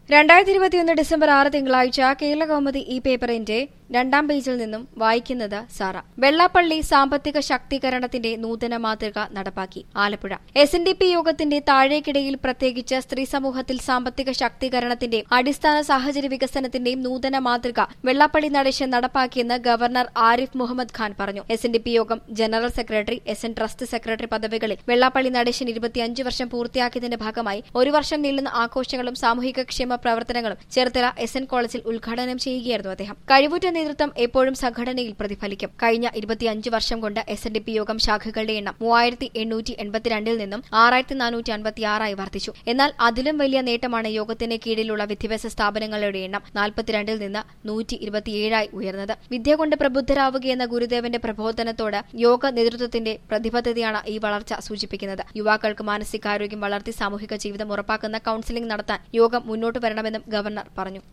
രണ്ടായിരത്തി ഇരുപത്തിയൊന്ന് ഡിസംബർ ആറ് തിങ്കളാഴ്ച കേരള കൗമുദി ഈ പേപ്പറിന്റെ രണ്ടാം പേജിൽ നിന്നും വായിക്കുന്നത് സാറ വെള്ളാപ്പള്ളി സാമ്പത്തിക ശാക്തീകരണത്തിന്റെ നൂതന മാതൃക നടപ്പാക്കി Alappuzha S N D P യോഗത്തിന്റെ താഴേക്കിടയിൽ പ്രത്യേകിച്ച് സ്ത്രീ സമൂഹത്തിൽ സാമ്പത്തിക ശാക്തീകരണത്തിന്റെ അടിസ്ഥാന സാഹചര്യ വികസനത്തിന്റെയും നൂതന മാതൃക വെള്ളാപ്പള്ളി നടേശൻ നടപ്പാക്കിയെന്ന് ഗവർണർ ആരിഫ് മുഹമ്മദ് ഖാൻ പറഞ്ഞു എസ് എൻ ഡി പി യോഗം general secretary S N trust secretary പദവികളിൽ വെള്ളാപ്പള്ളി നടേശൻ ഇരുപത്തിയഞ്ച് വർഷം പൂർത്തിയാക്കിയതിന്റെ ഭാഗമായി ഒരു വർഷം നീളുന്ന ആഘോഷങ്ങളും സാമൂഹിക ക്ഷേമ പ്രവർത്തനങ്ങളും ചേർത്തല എസ് എൻ കോളേജിൽ ഉദ്ഘാടനം ചെയ്യുകയായിരുന്നു അദ്ദേഹം കഴിവുറ്റ നേതൃത്വം എപ്പോഴും സംഘടനയിൽ പ്രതിഫലിക്കും കഴിഞ്ഞ ഇരുപത്തിയഞ്ച് വർഷം കൊണ്ട് എസ് എൻ ഡി പി യോഗം ശാഖകളുടെ എണ്ണം മൂവായിരത്തി എണ്ണൂറ്റി എൺപത്തിരണ്ടിൽ നിന്നും ആറായിരത്തി നാനൂറ്റി അൻപത്തിയാറായി വർദ്ധിച്ചു എന്നാൽ അതിലും വലിയ നേട്ടമാണ് യോഗത്തിന് കീഴിലുള്ള വിദ്യാഭ്യാസ സ്ഥാപനങ്ങളുടെ എണ്ണം നാൽപ്പത്തിരണ്ടിൽ നിന്ന് നൂറ്റി ഇരുപത്തിയേഴായി ഉയർന്നത് വിദ്യ കൊണ്ട് പ്രബുദ്ധരാവുകയെന്ന ഗുരുദേവന്റെ പ്രബോധനത്തോട് യോഗ നേതൃത്വത്തിന്റെ പ്രതിബദ്ധതയാണ് ഈ വളർച്ച സൂചിപ്പിക്കുന്നത് യുവാക്കൾക്ക് മാനസികാരോഗ്യം വളർത്തി സാമൂഹിക ജീവിതം ഉറപ്പാക്കുന്ന കൌൺസിലിംഗ് നടത്താൻ യോഗം മുന്നോട്ട് വരണമെന്നും ഗവർണർ പറഞ്ഞു